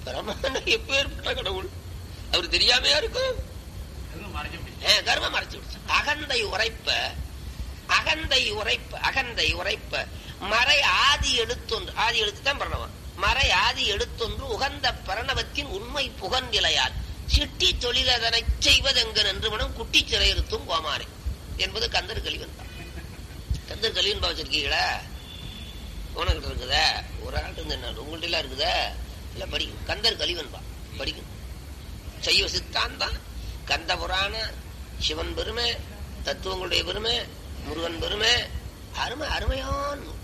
பரமான எப்பேற்பட்ட கடவுள் அவர் தெரியாமையா இருக்கும் ஏ, கர்வம் மறைச்சு விடுச்சு அகந்தை உரைப்ப அகந்தை உரைப்ப அகந்தை உரைப்ப மறை ஆதி எழுத்தொன்று ஆதி எழுத்து தான் பிரணவம் மறை ஆதி எழுத்தொன்று உகந்த பிரணவத்தின் உண்மை புகன்நிலையால் சிட்டி தொழிலதனை செய்வதெங்க என்று மனம் குட்டி சிறையிருத்தும் கோமாரி என்பது கந்தர் கலிவன் தான் கந்தர் கலிவன் பா வச்சிருக்கீங்களா உனக்கிட்ட இருக்குதா ஒரு ஆள் இருந்து என்ன உங்கள்ட்ட எல்லாம் இருக்குதா இல்ல படிக்கும் கந்தர் கலிவன் பா படிக்கும் சைவ சித்தாந்தம் கந்த புராண சிவன் பெருமை தத்துவங்களுடைய பெருமை முருகன் பெருமை அருமை அருமையான நூல்.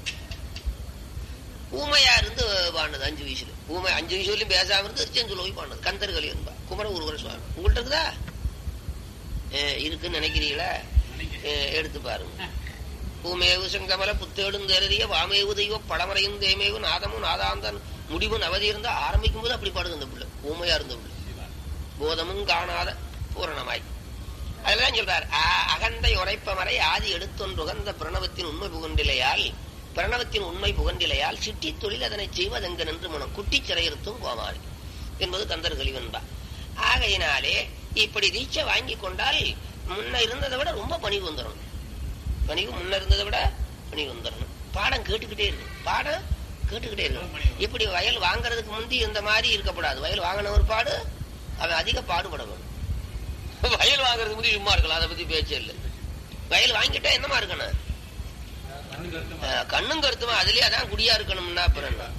ஊமையா இருந்து பாண்டது அஞ்சு வயசுல ஊமை அஞ்சு வயசுலயும் பேசாம இருந்து திருச்செந்தூர்ல போய் பாண்டது கந்தர் கலிவன் பா குமர ஒருவர் சுவாமி உங்கள்ட்ட இருக்குதா அஹ் இருக்குன்னு நினைக்கிறீங்களா அஹ் எடுத்து பாருங்க பூமேவு செங்கமல புத்தேடும் தேரறிய வாமேவு தெய்வ பழமறையும் தேமேவு நாதமும் நாதாந்தன் முடிவு நவதி இருந்தா ஆரம்பிக்கும் போது அப்படி பாடுது அந்த பிள்ளை ஊமையா இருந்த பிள்ளை போதமும் காணாத பூரணமாய் அதெல்லாம் சொல்றார் "ஆ- அகந்தை உரைப்பமறை ஆதி எடுத்தொன்றுகந்த பிரணவத்தின் உண்மை புகண்டிலையால் பிரணவத்தின் உண்மை புகண்டிலையால் சிட்டி தொழில் அதனை செய்வதெங்க நின்று மனம் குட்டி சிறையிருத்தும் கோமாரி என்பது கந்தர் கலிவன்பா ஆகையினாலே இப்படி தீட்சை வாங்கி கொண்டால் முன்ன இருந்ததை விட ரொம்ப பணிவு வந்துடும் பணிவு முன்ன இருந்ததை விட பணிவு வந்துடணும் பாடம் கேட்டுக்கிட்டே இருக்கும் பாடம் கேட்டுக்கிட்டே இருக்கும் இப்படி வயல் வாங்குறதுக்கு முந்தி இந்த மாதிரி இருக்கக்கூடாது வயல் வாங்கின ஒரு பாடு அவன் அதிக பாடுபடணும் வயல் வாங்குறதுக்கு முந்தி சும்மா இருக்கலாம் அதை பத்தி பேச்சே இல்லை வயல் வாங்கிட்டா என்னமா இருக்கணும் அஹ், கண்ணும் கருத்துமா அதுலயே அதான் குடியா இருக்கணும்னா அப்புறம் என்ன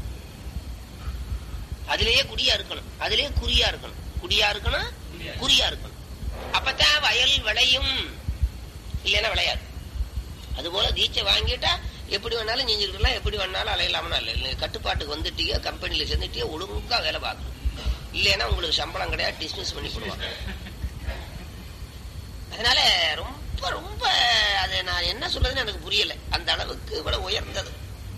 அதுலயே குடியா இருக்கணும் அதுலயே குறியா இருக்கணும் குடியா இருக்கணும் குறியா இருக்கணும் அப்பதான் வயல் விளையும் இல்லைன்னா விளையாது அதுபோல தீட்சை வாங்கிட்டா எப்படி வேணாலும் செஞ்சுக்கலாம் எப்படி வேணாலும் அலையலாம்னா இல்லை இல்லை கட்டுப்பாட்டுக்கு வந்துட்டீங்க கம்பெனில சேர்ந்துட்டீங்க ஒழுங்கா வேலை பார்க்கணும் இல்லைன்னா உங்களுக்கு சம்பளம் கிடையாது டிஸ்மிஸ் பண்ணி போடுவாங்க அதனால ரொம்ப ரொம்ப அது நான் என்ன சொல்றதுன்னு எனக்கு புரியல அந்த அளவுக்கு இவ்வளவு உயர்ந்தது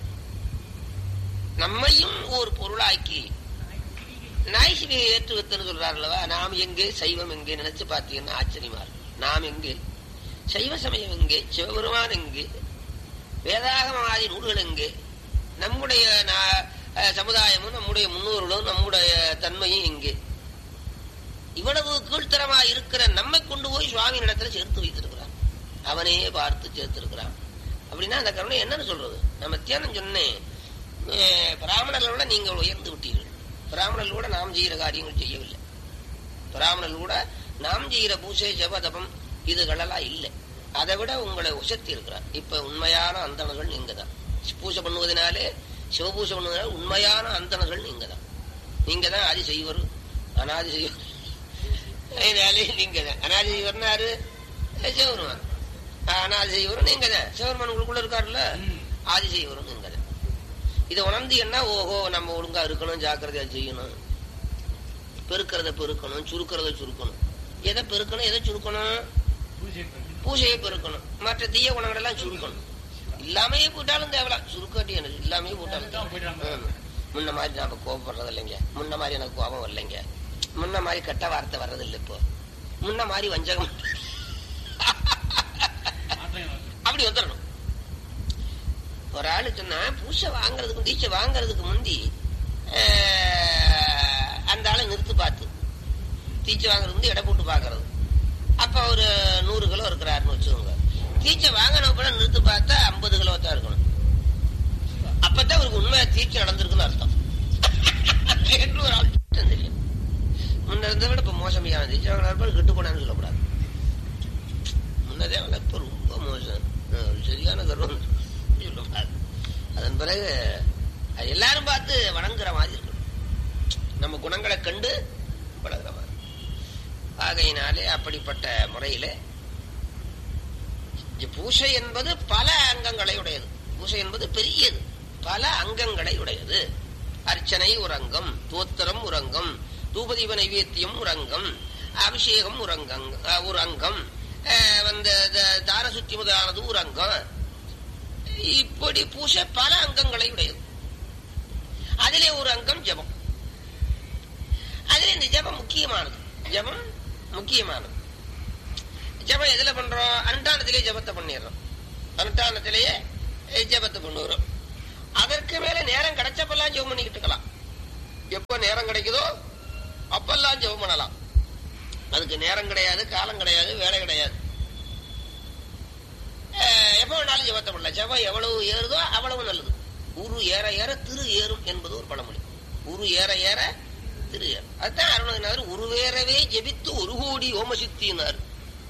நம்மையும் ஒரு பொருளாக்கி நாய்சியை ஏற்று வைத்தன்னு சொல்றாருல்லவா நாம் எங்கே சைவம் எங்கே நினைச்சு பார்த்தீங்கன்னா ஆச்சரியமா இருக்கும் நாம் எங்கே சைவ சமயம் எங்கே சிவபெருமான் எங்கே வேதாகமாதி நூல்கள் எங்கே நம்முடைய நா- அஹ், சமுதாயமும் நம்முடைய முன்னோர்களும் நம்முடைய தன்மையும் எங்கே இவ்வளவு கீழ்த்தரமா இருக்கிற நம்மை கொண்டு போய் சுவாமி இடத்துல சேர்த்து வைத்திருக்கிறான் அவனே பார்த்து சேர்த்திருக்கிறான் அப்படின்னா அந்த கருணை என்னன்னு சொல்றது நம்ம தியானம் சொன்னேன் அஹ், பிராமணர்களோட நீங்கள் உயர்ந்து விட்டீர்கள் பிராமணர்களோட நாம் செய்கிற காரியங்கள் செய்யவில்லை பிராமணர்களோட நாம் செய்கிற பூசை ஜபதபம் இதுகளெல்லாம் இல்லை அதை விட உங்களை உசத்தி இருக்கிறார் இப்ப உண்மையான அந்தணர்கள் நீங்க தான் பூஜை பண்ணுவதனாலே சிவபூஜை பண்ணுவதனால உண்மையான அந்தணர்கள் நீங்க தான் நீங்க தான் ஆதி செய்வர் அனாதி செய்வர் அதனாலே நீங்க தான் அனாதி செய்வர்னாரு சிவருமான் அனாதி செய்வரும் நீங்க தான் சிவருமான் உங்களுக்குள்ள இருக்காருல்ல ஆதி செய்வரும் நீங்க தான் இதை உணர்ந்து என்ன ஓஹோ நம்ம ஒழுங்கா இருக்கணும் ஜாக்கிரதையா செய்யணும் பெருக்கிறத பெருக்கணும் சுருக்கிறத சுருக்கணும் எதை பெருக்கணும் எதை சுருக்கணும் பூஜையை பெருக்கணும் மற்ற தீய குணங்கள் எல்லாம் சுருக்கணும் இல்லாமையே போட்டாலும் தேவலாம் சுருக்காட்டி எனக்கு இல்லாமையே போட்டாலும் தேவலாம். ஆமா. முன்ன மாதிரி நாம கோபப்படுறது இல்லைங்க முன்ன மாதிரி எனக்கு கோபம் இல்லைங்க முன்ன மாதிரி கெட்ட வார்த்தை வர்றது இல்லை இப்போ முன்ன மாதிரி வஞ்சகம் அப்படி வந்துடணும் ஒரு ஆளு சொன்னா பூசை வாங்குறதுக்கு தீட்சை வாங்குறதுக்கு முந்தி ஆஹ், அந்த ஆளை நிறுத்து பார்த்து தீட்சை வாங்குறது வந்து எடை போட்டு பாக்குறது அப்ப ஒரு நூறு கிலோ இருக்கிறாருன்னு வச்சுக்கோங்க தீட்சை வாங்கின கூட நிறுத்து பார்த்தா ஐம்பது கிலோ தான் இருக்கணும் அப்பதான் அவருக்கு உண்மையா தீட்சை நடந்திருக்குன்னு அர்த்தம் என்று ஒரு ஆள் தெரியும் முன்ன இருந்ததை விட இப்ப மோசமையான தீட்சை வாங்கினார் கெட்டு போனான்னு சொல்லக்கூடாது முன்னதே விட இப்ப ரொம்ப மோசம் அஹ் சரியான கர்வம் சொல்லக்கூடாது அதன் பிறகு அது எல்லாரும் பார்த்து வணங்குற மாதிரி இருக்கணும் நம்ம குணங்களை கண்டு வணங்குற மாதிரி ஆகையினாலே அப்படிப்பட்ட முறையிலே இ- பூசை என்பது பல அங்கங்களை உடையது பூசை என்பது பெரியது பல அங்கங்களை உடையது அர்ச்சனை ஒரு அங்கம் தோத்திரம் ஒரு அங்கம் தூபதீப நைவேத்தியம் ஒரு அங்கம் அபிஷேகம் ஒரு அங்கம் அஹ், ஒரு அங்கம் அஹ், வந்து த- தார சுத்தி முதலானது ஒரு அங்கம் இப்படி பூசை பல அங்கங்களை உடையது அதிலே ஒரு அங்கம் ஜெபம் அதிலே இந்த ஜெபம் முக்கியமானது ஜெபம் முக்கியமானது ஜெபம் எதுல பண்றோம் அனுஷ்டானத்திலே ஜெபத்தை பண்ணிடுறோம் அனுஷ்டானத்திலேயே ஜெபத்தை பண்ணுறோம் அதற்கு மேல நேரம் கிடைச்சப்பெல்லாம் ஜெபம் பண்ணிக்கிட்டு இருக்கலாம் எப்ப நேரம் கிடைக்குதோ அப்பெல்லாம் ஜெபம் பண்ணலாம் அதுக்கு நேரம் கிடையாது காலம் கிடையாது வேலை கிடையாது அஹ், எப்ப வேணாலும் ஜெபத்தை பண்ணலாம் ஜெபம் எவ்வளவு ஏறுதோ அவ்வளவு நல்லது உரு ஏற ஏற திரு ஏறும் என்பது ஒரு பழமொழி உரு ஏற ஏற திரு ஏறும் அதுதான் அருணகிரிநாதர் உருவேறவே ஜெபித்து ஒரு கோடி ஓமசித்தினார்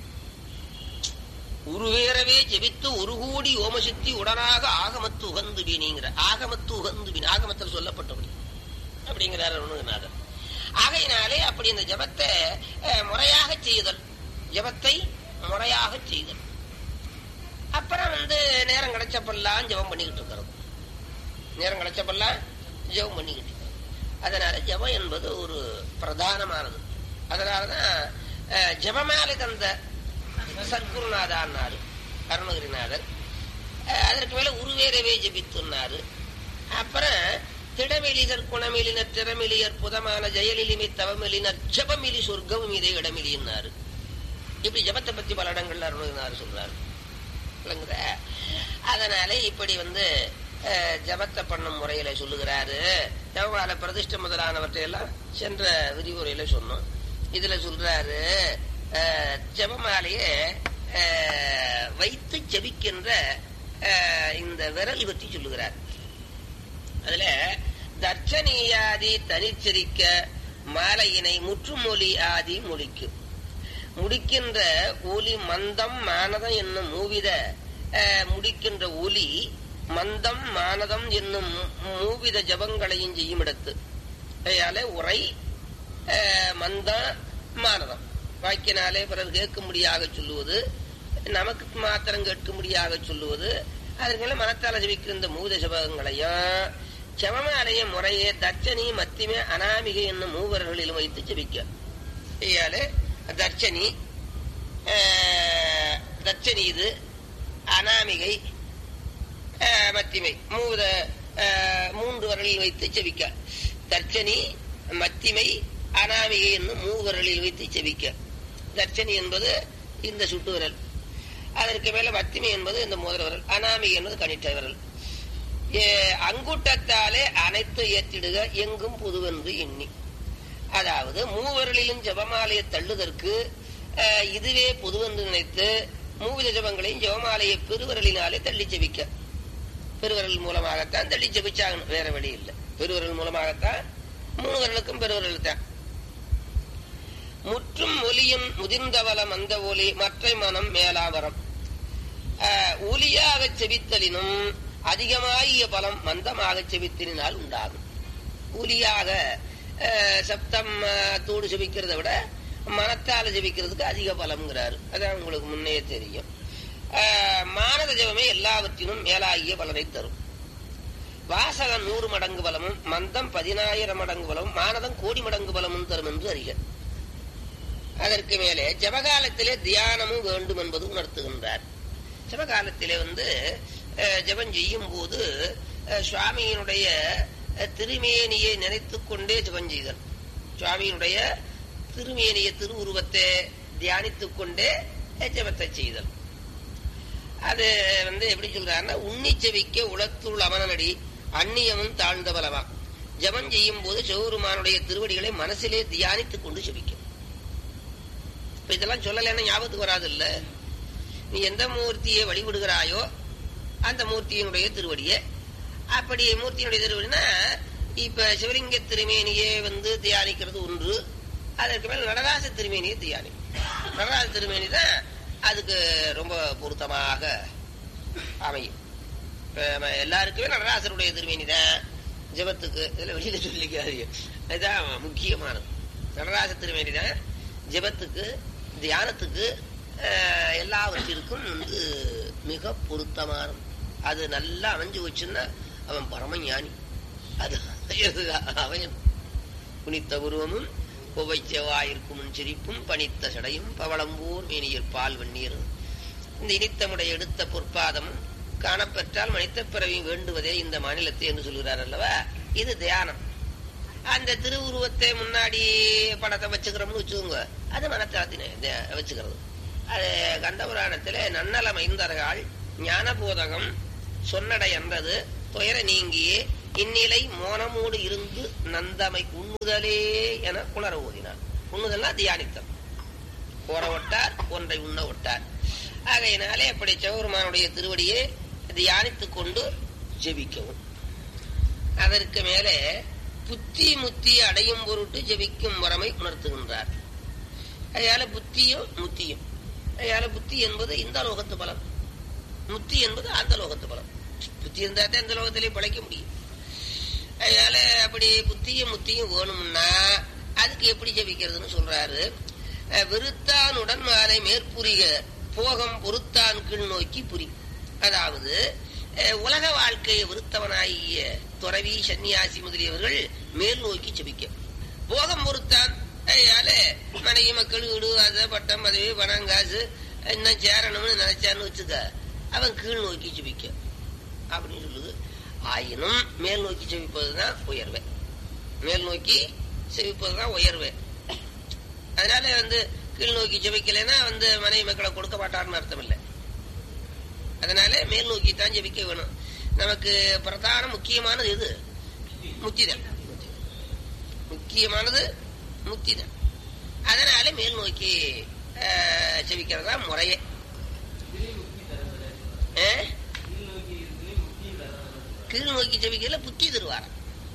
உருவேறவே ஜெபித்து ஒரு கோடி ஓமசித்தி உடனாக ஆகமத்து உகந்து வீணிங்கிற ஆகமத்து உகந்து வீண் ஆகமத்தில் சொல்லப்பட்டபடி அப்படிங்கிறார் அருணகிரிநாதர் ஆகையினாலே அப்படி இந்த ஜபத்தை அஹ், முறையாக செய்தல் ஜபத்தை முறையாக செய்தல் அப்புறம் வந்து நேரம் கிடைச்சப்பெல்லாம் ஜெபம் பண்ணிக்கிட்டு இருக்கிறது நேரம் கிடைச்சப்பெல்லாம் ஜெபம் பண்ணிக்கிட்டு இருக்கிறது அதனால ஜெபம் என்பது ஒரு பிரதானமானது அதனாலதான் அஹ், ஜெபமாலை தந்த சத்குருநாதான்னாரு அருணகிரிநாதர் அஹ், அதற்கு மேல உருவேறவே ஜெபித்துன்னாரு அப்புறம் திடமெலிதர் குணமெலினர் திறமெலி அற்புதமான ஜெயலிலிமை தவமெலினர் ஜபமிலி சொர்க்கம் இதே இடமெலின்னாரு இப்படி ஜபத்தை பத்தி பல இடங்கள்ல அருணகிரிநாதர் சொல்றாரு விளங்குதா? அதனால இப்படி வந்து அஹ், ஜபத்தை பண்ணும் முறையில சொல்லுகிறாரு ஜபமால பிரதிஷ்டை முதலானவற்றை எல்லாம் சென்ற விரிவுரையில சொன்னோம் இதுல சொல்றாரு அஹ், ஜபமாலையே அஹ், வைத்து ஜபிக்கின்ற அஹ், இந்த விரல் பற்றி சொல்லுகிறார் அதுல தர்ச்சனீயாதி தனிச்சரிக்க மாலையினை முற்றுமொழி ஆதி மொழிக்கும் முடிக்கின்ற ஒலி மந்தம் மானதம் என்னும் மூவித அஹ், முடிக்கின்ற ஒலி மந்தம் மானதம் என்னும் மூவித ஜபங்களையும் செய்யும் இடத்து அதையால உரை அஹ், மந்தம் மானதம் வாக்கினாலே பிறர் கேட்கும்படியாக சொல்லுவது நமக்கு மாத்திரம் கேட்கும்படியாக சொல்லுவது அதற்கு மேல மனத்தால ஜபிக்கின்ற மூவித ஜபங்களையும் செவமாலய முறையே தட்சணி மத்திமே அனாமிகை என்னும் மூவர்களிலும் வைத்து ஜபிக்க ஐயாலே தர்ச்சனி ஆஹ், தர்ச்சனி இது அனாமிகை ஆஹ், மத்திமை மூத ஆஹ், மூன்று வரலில் வைத்து செவிக்க தர்ச்சனி மத்திமை அனாமிகை என்னும் மூவரலில் வைத்து செவிக்க தர்ச்சனி என்பது இந்த சுட்டு விரல் அதற்கு மேல மத்திமை என்பது இந்த மோதிர விரல் அனாமிகை என்பது கணிட்ட விரல் ஏ, அங்குட்டத்தாலே அனைத்து ஏற்றிடுக எங்கும் புதுவென்று எண்ணி அதாவது மூவர்களிலும் ஜபமாலையை தள்ளுதற்கு அஹ், இதுவே பொதுவென்று நினைத்து மூவித ஜபங்களையும் ஜபமாலையை பெருவரலினாலே தள்ளி ஜெபிக்க பெருவரல் மூலமாகத்தான் தள்ளி ஜெபிச்சாகணும் வேற வழி இல்லை பெருவரல் மூலமாகத்தான் மூணு வரலுக்கும் பெருவரல் தான் முற்றும் ஒலியும் முதிர்ந்தவலம் அந்த ஒலி மற்ற மனம் மேலாவரம் அஹ், ஒலியாக செபித்தலினும் அதிகமாகிய பலம் மந்தமாக செபித்தலினால் உண்டாகும் ஒலியாக அஹ், சப்தம் அஹ், தோடு ஜெபிக்கிறத விட மனத்தால ஜெபிக்கிறதுக்கு அதிக பலம்ங்கிறாரு அதான் உங்களுக்கு முன்னே தெரியும் அஹ், மானத ஜெபமே எல்லாவற்றிலும் மேலாகிய பலனை தரும் வாசகம் நூறு மடங்கு பலமும் மந்தம் பதினாயிரம் மடங்கு பலமும் மானதம் கோடி மடங்கு பலமும் தரும் என்று அறிக அதற்கு மேலே ஜபகாலத்திலே தியானமும் வேண்டும் என்பது உணர்த்துகின்றார் ஜபகாலத்திலே வந்து அஹ், ஜெபம் செய்யும் போது அஹ், சுவாமியினுடைய அஹ், திருமேனியை நினைத்துக் கொண்டே ஜெபம் செய்தல் சுவாமியினுடைய திருமேனிய திருவுருவத்தை தியானித்துக் கொண்டே அஹ், ஜெபத்தை செய்தல் அது வந்து எப்படி சொல்றாருன்னா உன்னி செவிக்க உளத்துள் அமனடி அந்நியமும் தாழ்ந்த பலமா ஜெபம் செய்யும் போது சிவபெருமானுடைய திருவடிகளை மனசிலே தியானித்துக் கொண்டு செபிக்கும் இப்ப இதெல்லாம் சொல்லலைன்னா ஞாபகத்துக்கு வராது இல்ல நீ எந்த மூர்த்தியை வழிபடுகிறாயோ அந்த மூர்த்தியினுடைய திருவடியை அப்படி மூர்த்தியினுடைய திருவடினா இப்ப சிவலிங்க திருமேனியே வந்து தியானிக்கிறது ஒன்று அதற்கு மேல நடராச திருமேனியை தியானி நடராச திருமேனி தான் அதுக்கு ரொம்ப பொருத்தமாக அமையும் இப்ப நம்ம எல்லாருக்குமே நடராசருடைய திருமேனி தான் ஜபத்துக்கு இதுல வெளியில சொல்லிக்காதீங்க அதுதான் முக்கியமானது நடராச திருமேனி தான் ஜபத்துக்கு தியானத்துக்கு அஹ், எல்லாவற்றிற்கும் வந்து மிக பொருத்தமானது அது நல்லா அமைஞ்சு வச்சுன்னா அவன் பரமஞானி அது அவன் புனித்த உருவமும் கொவை செவ்வாயிற்கும் சிரிப்பும் பனித்த சடையும் பவளம்பூர் மேனியர் பால் வெந்நீர் இந்த இனித்தமுடைய எடுத்த பொற்பாதமும் காணப்பெற்றால் மனித பிறவி வேண்டுவதே இந்த மாநிலத்தை என்று சொல்கிறார் அல்லவா இது தியானம் அந்த திருவுருவத்தை முன்னாடி படத்தை வச்சுக்கிறோம்னு வச்சுக்கோங்க அது மனத்தாத்தின வச்சுக்கிறது அது கந்தபுராணத்திலே நன்னலம் ஐந்தர்கள் ஞான போதகம் சொன்னடை என்றது துயர நீங்கியே இந்நிலை மோனமோடு இருந்து நந்தமை உண்ணுதலே என குளர ஓதினார் உண்ணுதல்னா தியானித்தல் கோர ஒட்டார் ஒன்றை உண்ண ஒட்டார் ஆகையினாலே அப்படி சிவபெருமானுடைய திருவடியை தியானித்துக் கொண்டு ஜெபிக்கவும் அதற்கு மேலே புத்தி முத்தி அடையும் பொருட்டு ஜெபிக்கும் வரமை உணர்த்துகின்றார் அதனால புத்தியும் முத்தியும் அதனால புத்தி என்பது இந்த லோகத்து பலன் முத்தி என்பது அந்த லோகத்து பலன் புத்தி இருந்தா தான் இந்த லோகத்திலேயே பிழைக்க முடியும் அதனால அப்படி புத்தியும் முத்தியும் வேணும்னா அதுக்கு எப்படி ஜெபிக்கிறதுன்னு சொல்றாரு அஹ் விருத்தான் உடன் மாலை மேற்புரிக போகம் பொறுத்தான் கீழ் நோக்கி புரி அதாவது அஹ் உலக வாழ்க்கையை விருத்தவனாகிய துறவி சன்னியாசி முதலியவர்கள் மேல் நோக்கி ஜெபிக்க போகம் பொறுத்தான் அதனால மனைவி மக்கள் வீடு அது பட்டம் பதவி பணம் காசு இன்னும் சேரணும்னு நினைச்சான்னு வச்சுக்க அவன் கீழ் நோக்கி ஜெபிக்க அப்படின்னு சொல்லுது ஆயினும் மேல் நோக்கி செவிப்பதுதான் உயர்வே மேல் நோக்கி செவிப்பதுதான் உயர்வே அதனால வந்து கீழ் நோக்கி ஜெபிக்கலைன்னா வந்து மனைவி மக்களை கொடுக்க மாட்டார்னு அர்த்தம் இல்லை அதனால மேல் நோக்கி தான் ஜெபிக்க வேணும் நமக்கு பிரதான முக்கியமானது எது முத்திதான் முக்கியமானது முத்திதான் அதனால மேல் நோக்கி அஹ், ஜெபிக்கிறதா முறையே அஹ்? கீழ் நோக்கி ஜெபிக்கல புத்தி தருவார்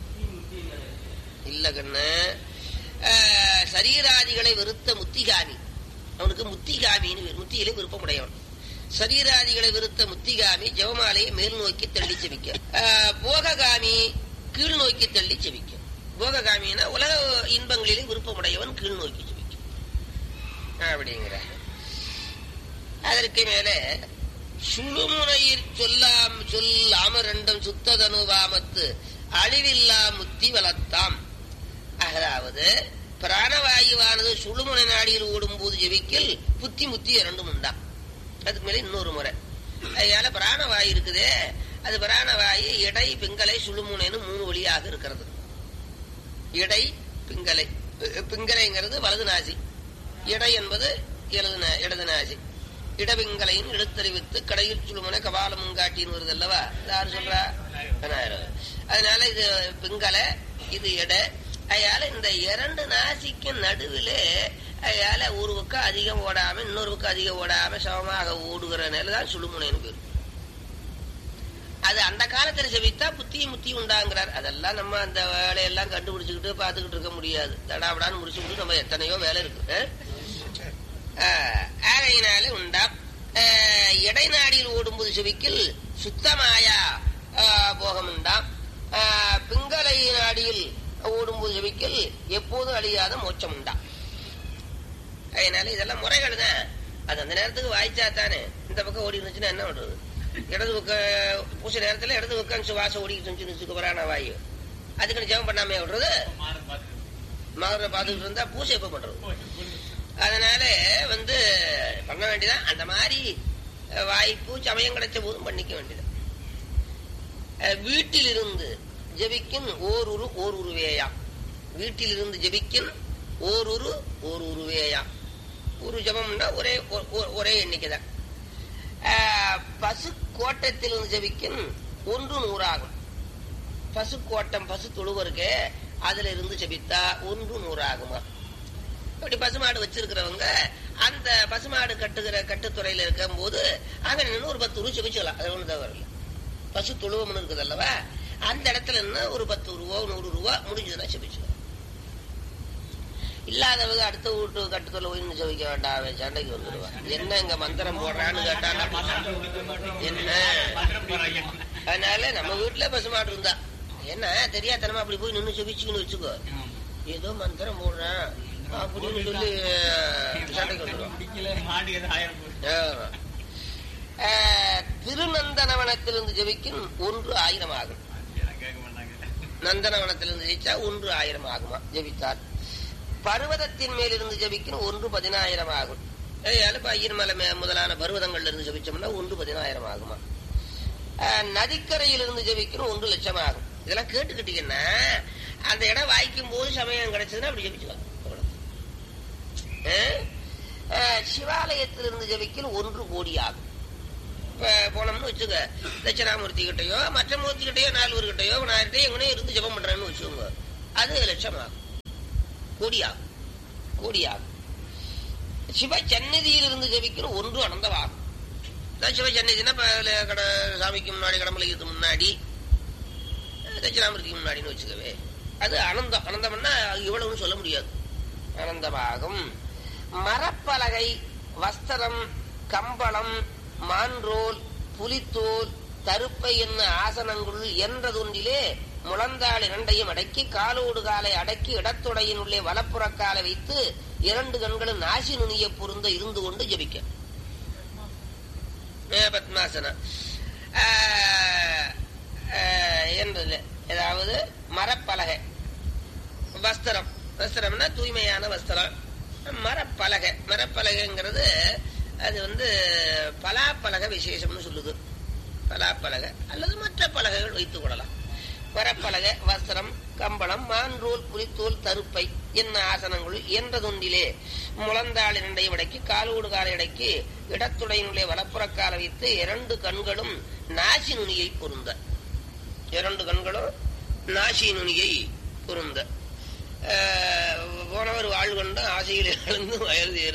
இல்ல கண்ணு ஆஹ், சரீராதிகளை வெறுத்த முத்திகாமி அவனுக்கு முத்திகாமின்னு பேர். முத்தியிலே விருப்பமுடையவன் சரீராதிகளை வெறுத்த முத்திகாமி ஜெவமாலையை மேல் நோக்கி தள்ளி செவிக்க ஆஹ், போககாமி கீழ் நோக்கி தள்ளி செவிக்க போககாமின்னா உலக இன்பங்களிலே விருப்பமுடையவன் கீழ் நோக்கி செவிக்க அப்படிங்கிற அதற்கு மேலே சுழுமுனையிற் சொல்லாம் சொல்லாம ரெண்டும் சுத்ததனுவாமத்து அழிவில்லா முத்தி வளர்த்தாம் அதாவது பிராணவாயுவானது சுழுமுனை நாடியில் ஓடும்போது ஜெபிக்கில் புத்தி முத்தி இரண்டும் உண்டாம் அதுக்கு மேல இன்னொரு முறை அதனால பிராணவாயு இருக்குதே அது பிராணவாயு இடை பிங்கலை சுழுமுனைன்னு மூணு வழியாக இருக்கிறது இடை பிங்கலை பி- பிங்கலைங்கிறது வலது நாசி இடை என்பது இடது நா- இடது நாசி இடபிங்கலையும் இழுத்தறிவித்து கடையில் சுழுமுனை கபாலமும் காட்டின்னு வருது அல்லவா யாரு சொல்றா விநாயகர். அதனால இது பிங்கல இது எடை அதனால இந்த இரண்டு நாசிக்கும் நடுவிலே அதனால ஒரு பக்கம் அதிகம் ஓடாம இன்னொரு பக்கம் அதிகம் ஓடாம சமமாக ஓடுகிற நிலை தான் சுழுமுனைன்னு பேரு அது அந்த காலத்துல செவித்தா புத்தியும் முத்தியும் உண்டாங்கிறார் அதெல்லாம் நம்ம அந்த வேலையெல்லாம் கண்டுபிடிச்சுக்கிட்டு பார்த்துக்கிட்டு இருக்க முடியாது தடாபடான்னு முடிச்சுக்கிட்டு நம்ம எத்தனையோ வேலை இருக்கு ஆ? ஆஹ், ஆகையினாலே உண்டாம் ஆஹ், இடைநாடியில் ஓடும்போது செவிக்கில் சுத்தமாயா ஆஹ், போகம் உண்டாம் ஆஹ், பிங்களை நாடியில் ஓடும்போது செவிக்கில் எப்போதும் அழியாத மோட்சம் உண்டாம் அதனால இதெல்லாம் முறைகள் தான் அது அந்த நேரத்துக்கு வாய்ச்சா தானே இந்த பக்கம் ஓடி இருந்துச்சுன்னா என்ன பண்றது இடது பக்கம் பூச நேரத்துல இடது பக்கம் சுவாசம் ஓடிக்கிட்டு இருந்துச்சு சுகபரான வாயு அதுக்குன்னு ஜெபம் பண்ணாமே விடுறது மகர பார்த்துக்கிட்டு இருந்தா பூசை எப்ப பண்றது அதனால வந்து பண்ண வேண்டியதான் அந்த மாதிரி அஹ், வாய்ப்பு சமயம் கிடைச்ச போதும் பண்ணிக்க வேண்டியது வீட்டிலிருந்து ஜெபிக்கும் ஓர் உரு ஓர் உருவேயாம் வீட்டிலிருந்து ஜெபிக்கும் ஓர் உரு ஓர் உருவேயாம் ஒரு ஜபம்னா ஒரே ஒ- ஒ- ஒரே எண்ணிக்கை தான் ஆஹ், பசு கோட்டத்திலிருந்து ஜெபிக்கும் ஒன்று நூறாகும் பசு கோட்டம் பசு தொழுவருக்கு அதுல இருந்து ஜெபித்தா ஒன்று நூறாகுமா இப்படி பசுமாடு வச்சிருக்கிறவங்க அந்த பசுமாடு கட்டுகிற கட்டுத்துறையில இருக்கும் போது அங்க நின்று ஒரு பத்து ரூபா ஜெபிச்சுக்கலாம் அது ஒண்ணு தவறு இல்லை பசு தொழுவம்னு இருக்குது அல்லவா அந்த இடத்துல நின்று ஒரு பத்து ரூபா நூறு ரூபா முடிஞ்சதுன்னா ஜெபிச்சுக்கலாம் இல்லாதவங்க அடுத்த வீட்டு கட்டுத்தொலை போய் நின்று ஜெபிக்க வேண்டாம் அவன் சண்டைக்கு வந்துடுவான் என்ன இங்க மந்திரம் போடுறான்னு கேட்டானா என்ன அதனால நம்ம வீட்டுல பசுமாடு இருந்தா என்ன தெரியாதனமா அப்படி போய் நின்று ஜெபிச்சுன்னு வச்சுக்கோ ஏதோ மந்திரம் போடுறேன் அப்படின்னு சொல்லி அஹ், சண்டைக்கு வந்துடுவான் ஆமா. அஹ், திருநந்தனவனத்திலிருந்து ஜெபிக்கும் ஒன்று ஆயிரம் ஆகும் நந்தனவனத்திலிருந்து ஜெயிச்சா ஒன்று ஆயிரம் ஆகுமா ஜெபித்தார் பர்வதத்தின் மேலிருந்து ஜெபிக்கும் ஒன்று பதினாயிரம் ஆகும் ஏழு ஐயர்மலை மே- முதலான பர்வதங்கள்ல இருந்து ஜெபிச்சோம்னா ஒன்று பதினாயிரம் ஆகுமா அஹ், நதிக்கரையிலிருந்து ஜெபிக்கணும் ஒன்று லட்சம் ஆகும் இதெல்லாம் கேட்டுக்கிட்டீங்கன்னா அந்த இடம் வாய்க்கும் போது சமயம் கிடைச்சதுன்னா அப்படி ஜெபிச்சுக்கலாம் அவ்வளவு. அஹ், அஹ், சிவாலயத்திலிருந்து ஜெபிக்கணும் ஒன்று கோடி ஆகும் இப்ப போனோம்னு வச்சுக்க தட்சிணாமூர்த்தி கிட்டயோ மற்ற மூர்த்தி கிட்டயோ நால்வர் கிட்டயோ விநாயகர்கிட்டயோ எங்கனே இருந்து ஜெபம் பண்றேன்னு வச்சுக்கோங்க அது லட்சமாகும் கோடியாகும் கோடியாகும் சிவ சந்நிதியில் இருந்து ஜபிக்கணும் ஒன்றும் அனந்தமாகும் நான் சிவ சந்நிதினா இப்ப அதுல கட சாமிக்கு முன்னாடி கடமலைக்கு முன்னாடி தட்சிணாமூர்த்திக்கு முன்னாடின்னு வச்சுக்கவே அது அனந்தம் அனந்தம்னா இவ்வளவுன்னு சொல்ல முடியாது அனந்தமாகும் மரப்பலகை வஸ்திரம் கம்பளம் மான்ரோல் புலித்தோல் தருப்பை என்ன ஆசனங்களுள் என்றதொன்றிலே முழந்தாள் இரண்டையும் அடக்கி காலோடு காலை அடக்கி இடத்துடையினுள்ளே வலப்புறக் காலை வைத்து இரண்டு கண்களும் நாசி நுனிய பொருந்த இருந்து கொண்டு ஜபிக்க பத்மாசனம் என்றது ஏதாவது மரப்பலகை வஸ்திரம் வஸ்திரம்னா தூய்மையான வஸ்திரம் மரப்பலகை மரப்பலகைங்கிறது அது வந்து பலாப்பலகை விசேஷம்னு சொல்லுது பலாப்பலகை அல்லது மற்ற பலகைகள் வைத்துக் கொள்ளலாம் மரப்பலகை வஸ்திரம் கம்பளம் மான்ரோல் புலித்தோல் தருப்பை என்ன ஆசனங்கள் என்றதொன்றிலே முழந்தாள் இரண்டையும் அடக்கி காலோடு காலை அடக்கி இடத்துடையினுள்ளே வலப்புறக்கால வைத்து இரண்டு கண்களும் நாசி நுனியை பொருந்த இரண்டு கண்களும் நாசி நுனியை பொருந்த போனவர் வாழ் கொண்ட ஆசையில் எழுந்து வயல் தீர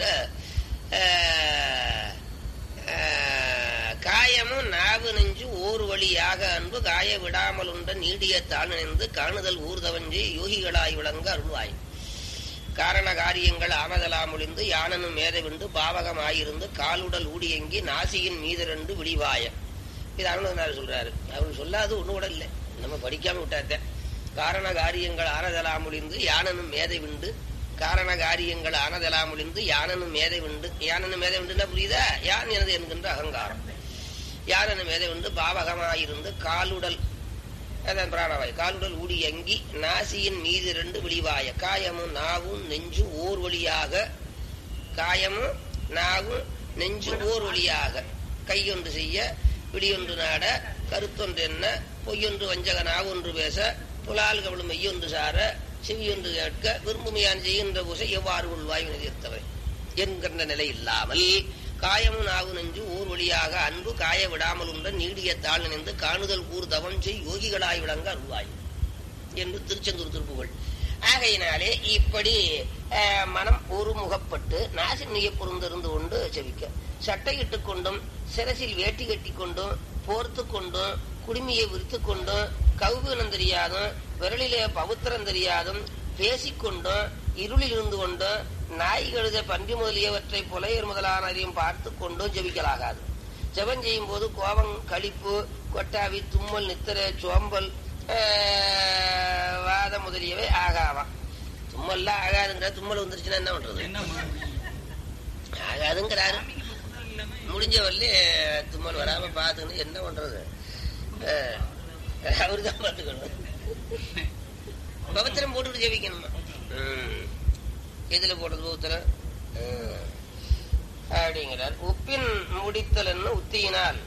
காயமும் நாவு நெஞ்சு ஓர் வழியாக அன்பு காய விடாமல் உண்ட நீடிய தாழ் நினைந்து காணுதல் ஊர்தவஞ்சி யோகிகளாய் விளங்க அருள்வாய் காரண காரியங்கள் ஆனதலாம் ஒளிந்து யானனும் மேதவிண்டு பாவகமாயிருந்து காலுடல் ஊடியங்கி நாசியின் மீதிரண்டு விழிவாய இது அருணனார் சொல்றாரு அவர் சொல்லாது ஒண்ணு கூட இல்லை நம்ம படிக்காம விட்டாத்த காரண காரியங்கள் ஆனதலாம் ஒளிந்து யானனும் மேதை விண்டு காரண காரியங்கள் ஆனதெல்லாம் ஒளிந்து யானனும் மேதை விண்டு யானனும் மேதை விண்டுன்னா புரியுதா யான் எனது என்கின்ற அகங்காரம் யானனும் மேதை விண்டு பாவகமாயிருந்து காலுடல் அதான் பிராணவாய் காலுடல் ஊடி அங்கி நாசியின் மீது ரெண்டு விழிவாய காயமும் நாவும் நெஞ்சு ஓர் வழியாக காயமும் நாவும் நெஞ்சு ஓர் வழியாக கையொன்று செய்ய பிடியொன்று நாட கருத்தொன்று என்ன பொய்யொன்று வஞ்சக நாவொன்று பேச புலால் கவலும் மெய்யொன்று சார செவியொன்று கேட்க விரும்புமையான் செய்கின்ற பூசை எவ்வாறு உள்வாய் நிதிர்த்தவை என்கின்ற நிலை இல்லாமல் காயமும் நாவு நெஞ்சு ஊர் வழியாக அன்பு காய விடாமல் உண்ட நீடிய தாழ் நினைந்து காணுதல் கூர் தவம் செய் யோகிகளாய் விளங்க அருள்வாய் என்று திருச்செந்தூர் திருப்புகள் ஆகையினாலே இப்படி மனம் ஒருமுகப்பட்டு நாசினிய பொருந்திருந்து கொண்டு செவிக்க சட்டையிட்டு கொண்டும் சிரசில் வேட்டி கட்டி கொண்டும் போர்த்து கொண்டும் குடுமியை விரித்து கொண்டும் கவுபீனம் தெரியாதும் விரலிலே பவித்திரம் தெரியாதும் பேசிக்கொண்டும் இருளில் இருந்து கொண்டும் நாய் கழுத பன்றி முதலியவற்றை புலையர் முதலானதையும் பார்த்து கொண்டும் ஜெபிக்கலாகாது ஜெபம் செய்யும் போது கோபம் களிப்பு கொட்டாவி தும்மல் நித்திர சோம்பல் வாத முதலியவை ஆகாவாம் தும்மல்லாம் ஆகாதுங்கிற தும்மல் வந்துருச்சுன்னா என்ன பண்றது ஆகாதுங்கிறாரு முடிஞ்ச வரல தும்மல் வராம பாத்துக்கணும் என்ன பண்றது அவருதான் பார்த்துக்கணும் பவித்திரம் போட்டுட்டு ஜெபிக்கணுமா எதுல போடுறது பவித்திரம் அப்படிங்கிறார் உப்பின் முடித்தல் என்ன உத்தியினால்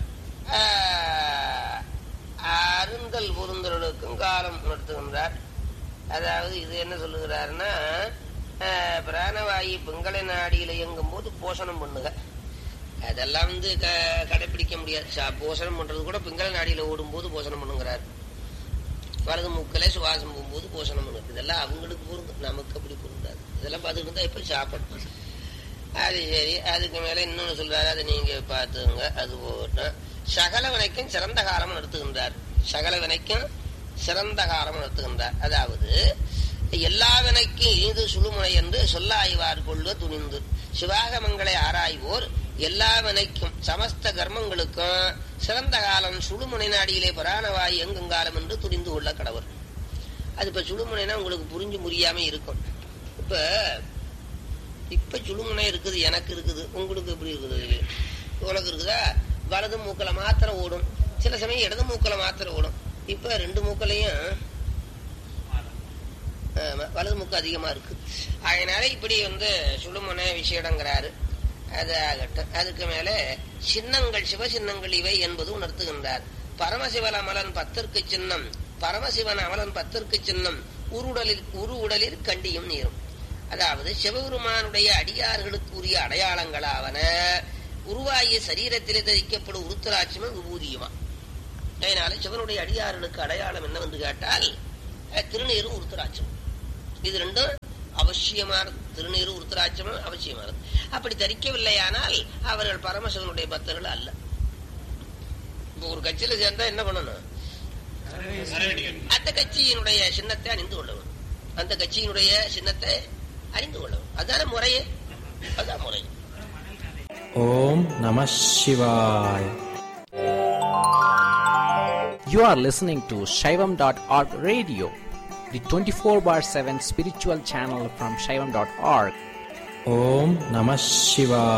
அருந்தல் பொருந்தலுக்கும் காலம் உணர்த்துகின்றார் அதாவது இது என்ன சொல்லுகிறாருன்னா பிராணவாயு பெங்களை நாடியில இயங்கும் போது போஷணம் பண்ணுக அதெல்லாம் வந்து கடைபிடிக்க முடியாது போஷணம் பண்றது கூட பிங்கள நாடியில ஓடும் போது போஷணம் பண்ணுங்கிறார் வலது மூக்கல சுவாசம் போகும்போது போஷணம் பண்ணுது இதெல்லாம் அவங்களுக்கு பொருந்தும் நமக்கு அப்படி பொருந்தாது இதெல்லாம் பார்த்துட்டு இருந்தா எப்படி சாப்பிடணும் அது சரி அதுக்கு மேல இன்னொன்னு சொல்றாரு அதை நீங்க பார்த்துங்க அது போகட்டும் சகல வினைக்கும் சிறந்த காலம் நடத்துகின்றார் சகல வினைக்கும் சிறந்த காலம் நடத்துகின்றார் அதாவது எல்லா வினைக்கும் இனிது சுழுமுனை என்று சொல்ல ஆய்வார் கொள்ளுக துணிந்து சிவாகமங்களை ஆராய்வோர் எல்லா வினைக்கும் சமஸ்த கர்மங்களுக்கும் சிறந்த காலம் சுழுமுனை நாடியிலே புராணவாய் எங்குங்காலம் என்று துணிந்து கொள்ள கடவர் அது இப்ப சுழுமுனைனா உங்களுக்கு புரிஞ்சு முடியாம இருக்கும் இப்ப இப்ப சுழுமுனை இருக்குது எனக்கு இருக்குது உங்களுக்கு எப்படி இருக்குது உனக்கு இருக்குதா வலது மூக்கல மாத்திரம் ஓடும் சில சமயம் இடது மூக்கல மாத்திரம் ஓடும் இப்ப ரெண்டு மூக்கலையும் வலது மூக்கு அதிகமா இருக்கு அதனால இப்படி வந்து சுழுமுனை விஷயங்கிறாரு அது ஆகட்டும் அதுக்கு மேல சின்னங்கள் சிவசின்னங்கள் இவை என்பது உணர்த்துகின்றார் பரமசிவன் அமலன் பத்திற்கு சின்னம் பரமசிவன் அமலன் பத்திற்கு சின்னம் உருடலில் உரு உடலில் கண்டியும் நீரும் அதாவது சிவபெருமானுடைய அடியார்களுக்கு உரிய அடையாளங்களாவன உருவாகிய சரீரத்திலே தரிக்கப்படும் உருத்தராட்சமும் விபூதியுமா அதனால சிவனுடைய அடியார்களுக்கு அடையாளம் என்னவென்று கேட்டால் அஹ், திருநீரும் உருத்தராட்சமும் இது ரெண்டும் அவசியமானது திருநீரும் உருத்தராட்சமும் அவசியமானது அப்படி தரிக்கவில்லையானால் அவர்கள் பரமசிவனுடைய பக்தர்கள் அல்ல இப்போ ஒரு கட்சியில சேர்ந்தா என்ன பண்ணணும் அந்த கட்சியினுடைய சின்னத்தை அணிந்து கொள்ளவும் அந்த கட்சியினுடைய சின்னத்தை அறிந்து கொள்ளவும் அதான முறையே அதான் முறை ஓம் நம சிவாய் You are listening to Shaivam.org radio, the 24 bar 7 spiritual channel from Shaivam.org. ஓம் நம சிவாய்